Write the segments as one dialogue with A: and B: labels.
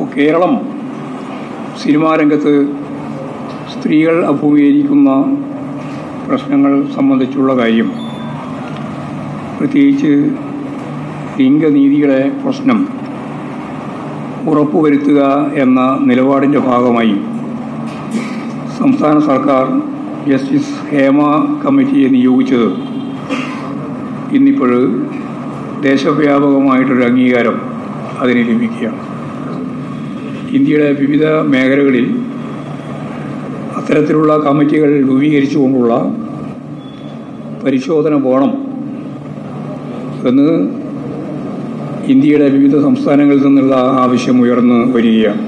A: ഇപ്പോൾ കേരളം സിനിമാ രംഗത്ത് സ്ത്രീകൾ അഭിമുഖീകരിക്കുന്ന പ്രശ്നങ്ങൾ സംബന്ധിച്ചുള്ള കാര്യം പ്രത്യേകിച്ച് ലിംഗനീതിയുടെ പ്രശ്നം ഉറപ്പുവരുത്തുക എന്ന നിലപാടിൻ്റെ ഭാഗമായി സംസ്ഥാന സർക്കാർ ജസ്റ്റിസ് ഹേമ കമ്മിറ്റിയെ നിയോഗിച്ചത് ഇന്നിപ്പോൾ ദേശവ്യാപകമായിട്ടൊരു അംഗീകാരം അതിന് ലഭിക്കുകയാണ് ഇന്ത്യയുടെ വിവിധ മേഖലകളിൽ അത്തരത്തിലുള്ള കമ്മിറ്റികൾ രൂപീകരിച്ചുകൊണ്ടുള്ള പരിശോധന പോകണം എന്ന് ഇന്ത്യയുടെ വിവിധ സംസ്ഥാനങ്ങളിൽ നിന്നുള്ള ആവശ്യം ഉയർന്നു വരികയാണ്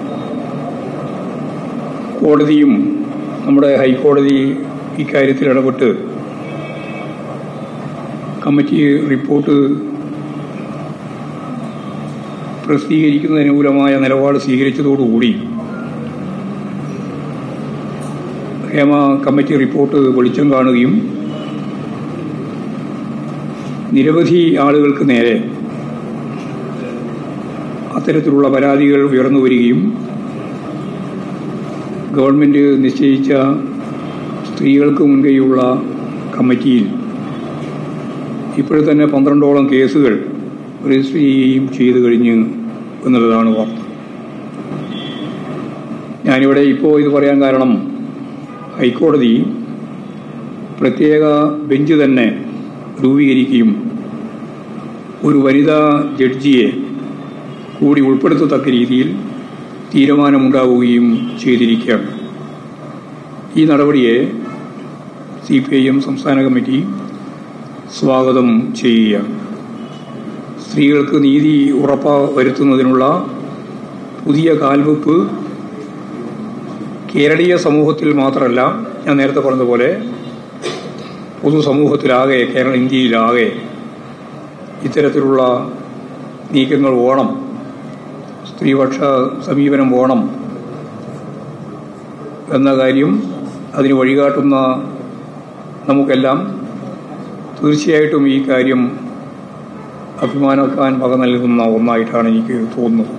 A: കോടതിയും നമ്മുടെ ഹൈക്കോടതി ഇക്കാര്യത്തിൽ ഇടപെട്ട് കമ്മിറ്റി റിപ്പോർട്ട് പ്രസിദ്ധീകരിക്കുന്നതിന് അനുകൂലമായ നിലപാട് സ്വീകരിച്ചതോടുകൂടി ഹേമ കമ്മിറ്റി റിപ്പോർട്ട് വെളിച്ചം കാണുകയും നിരവധി ആളുകൾക്ക് നേരെ അത്തരത്തിലുള്ള പരാതികൾ ഉയർന്നു വരികയും ഗവൺമെൻറ് നിശ്ചയിച്ച സ്ത്രീകൾക്ക് മുൻകൈയുള്ള കമ്മിറ്റിയിൽ ഇപ്പോഴും തന്നെ പന്ത്രണ്ടോളം കേസുകൾ രജിസ്റ്റർ ചെയ്യുകയും ചെയ്തു കഴിഞ്ഞു എന്നുള്ളതാണ് വാർത്ത ഞാനിവിടെ ഇപ്പോൾ ഇത് പറയാൻ കാരണം ഹൈക്കോടതി പ്രത്യേക ബെഞ്ച് തന്നെ രൂപീകരിക്കുകയും ഒരു വനിതാ ജഡ്ജിയെ കൂടി ഉൾപ്പെടുത്തത്തക്ക രീതിയിൽ തീരുമാനമുണ്ടാവുകയും ചെയ്തിരിക്കുകയാണ് ഈ നടപടിയെ സി പി ഐ എം സംസ്ഥാന കമ്മിറ്റി സ്വാഗതം ചെയ്യുകയാണ് സ്ത്രീകൾക്ക് നീതി ഉറപ്പ വരുത്തുന്നതിനുള്ള പുതിയ കാൽവെപ്പ് കേരളീയ സമൂഹത്തിൽ മാത്രമല്ല ഞാൻ നേരത്തെ പറഞ്ഞതുപോലെ പൊതുസമൂഹത്തിലാകെ കേരള ഇന്ത്യയിലാകെ ഇത്തരത്തിലുള്ള നീക്കങ്ങൾ വേണം സ്ത്രീപക്ഷ സമീപനം വേണം എന്ന കാര്യം അതിന് വഴികാട്ടുന്ന നമുക്കെല്ലാം തീർച്ചയായിട്ടും ഈ കാര്യം അഭിമാനിക്കാൻ വക നൽകുന്ന ഒന്നായിട്ടാണ് എനിക്ക് തോന്നുന്നത്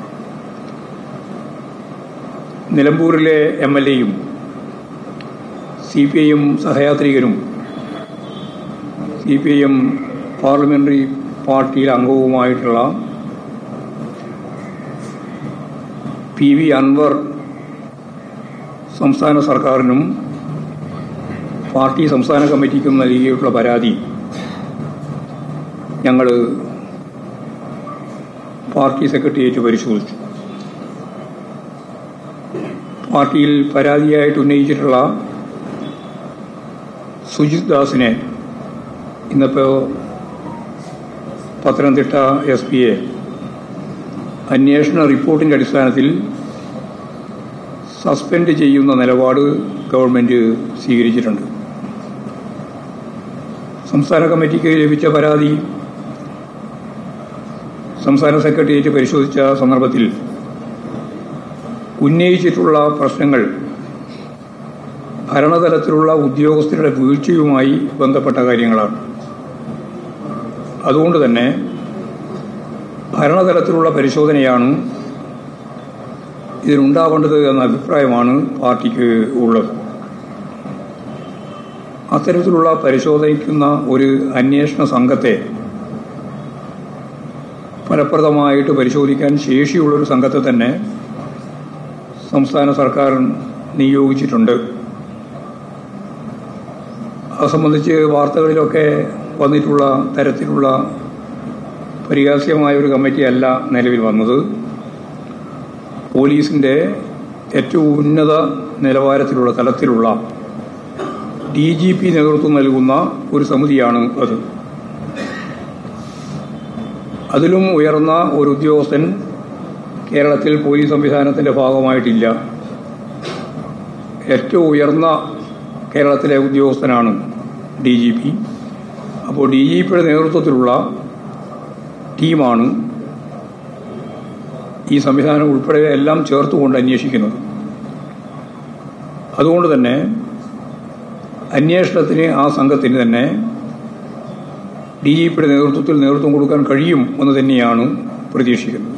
A: നിലമ്പൂരിലെ എം എൽ എയും സി പി ഐ എം സഹയാത്രികരും C P I M parliamentary പാർട്ടിയിലെ അംഗവുമായിട്ടുള്ള പി വി അൻവർ സംസ്ഥാന സർക്കാരിനും പാർട്ടി സംസ്ഥാന കമ്മിറ്റിക്കും നൽകിയിട്ടുള്ള പരാതി ഞങ്ങൾ പാർട്ടി സെക്രട്ടേറിയറ്റ് പരിശോധിച്ചു പാർട്ടിയിൽ പരാതിയായിട്ട് ഉന്നയിച്ചിട്ടുള്ള സുജിത് ദാസിനെ ഇന്നിപ്പോൾ പത്തനംതിട്ട എസ് പിയെ അന്വേഷണ റിപ്പോർട്ടിൻ്റെ അടിസ്ഥാനത്തിൽ സസ്പെൻഡ് ചെയ്യുന്ന നിലപാട് ഗവൺമെൻറ് സ്വീകരിച്ചിട്ടുണ്ട് സംസ്ഥാന കമ്മിറ്റിക്ക് ലഭിച്ച പരാതി സംസ്ഥാന സെക്രട്ടേറിയറ്റ് പരിശോധിച്ച സന്ദർഭത്തിൽ ഉന്നയിച്ചിട്ടുള്ള പ്രശ്നങ്ങൾ ഭരണതലത്തിലുള്ള ഉദ്യോഗസ്ഥരുടെ വീഴ്ചയുമായി ബന്ധപ്പെട്ട കാര്യങ്ങളാണ് അതുകൊണ്ട് തന്നെ ഭരണതലത്തിലുള്ള പരിശോധനയാണ് ഇതിനുണ്ടാവേണ്ടത് എന്ന അഭിപ്രായമാണ് പാർട്ടിക്ക് ഉള്ളത് അത്തരത്തിലുള്ള പരിശോധിക്കുന്ന ഒരു അന്വേഷണ സംഘത്തെ ഫലപ്രദമായിട്ട് പരിശോധിക്കാൻ ശേഷിയുള്ളൊരു സംഘത്തെ തന്നെ സംസ്ഥാന സർക്കാർ നിയോഗിച്ചിട്ടുണ്ട് അത് സംബന്ധിച്ച് വാർത്തകളിലൊക്കെ വന്നിട്ടുള്ള തരത്തിലുള്ള പരിഹാസ്യമായ ഒരു കമ്മിറ്റിയല്ല നിലവിൽ വന്നത് പോലീസിൻ്റെ ഏറ്റവും ഉന്നത നിലവാരത്തിലുള്ള തലത്തിലുള്ള ഡി ജി പി നേതൃത്വം നൽകുന്ന ഒരു സമിതിയാണ് അത് അതിലും ഉയർന്ന ഒരു ഉദ്യോഗസ്ഥൻ കേരളത്തിൽ പോലീസ് സംവിധാനത്തിൻ്റെ ഭാഗമായിട്ടില്ല ഏറ്റവും ഉയർന്ന കേരളത്തിലെ ഉദ്യോഗസ്ഥനാണ് ഡി ജി പി അപ്പോൾ ഡി ജി പിയുടെ നേതൃത്വത്തിലുള്ള ടീമാണ് ഈ സംവിധാനം ഉൾപ്പെടെ എല്ലാം ചേർത്തുകൊണ്ട് അന്വേഷിക്കുന്നത് അതുകൊണ്ട് തന്നെ അന്വേഷണത്തിന് ആ സംഘത്തിന് തന്നെ ഡി ജി പിയുടെ നേതൃത്വത്തിൽ നേതൃത്വം കൊടുക്കാൻ കഴിയും എന്ന് തന്നെയാണ് പ്രതീക്ഷിക്കുന്നത്